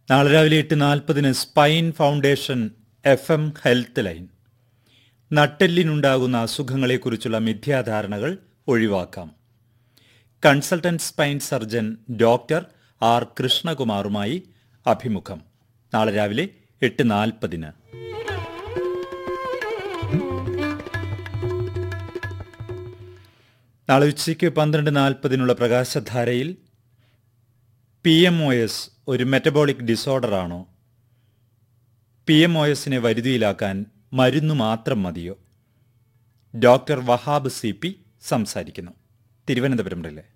നാളെ രാവിലെ എട്ട് നാൽപ്പതിന് spine foundation F M health line നട്ടെല്ലിനുണ്ടാകുന്ന അസുഖങ്ങളെക്കുറിച്ചുള്ള മിഥ്യാധാരണകൾ ഒഴിവാക്കാം consultant spine surgeon doctor R കൃഷ്ണകുമാറുമായി അഭിമുഖം നാളെ രാവിലെ എട്ട് നാൽപ്പതിന് നാളെ ഉച്ചയ്ക്ക് പന്ത്രണ്ട് നാൽപ്പതിനുള്ള പ്രകാശധാരയിൽ പി എം ഒ എസ് ഒരു മെറ്റബോളിക് ഡിസോർഡറാണോ പി എം ഒ എസിനെ വരുതിയിലാക്കാൻ മരുന്ന് മാത്രം മതിയോ ഡോക്ടർ വഹാബ് സി പി സംസാരിക്കുന്നു തിരുവനന്തപുരം റിലേ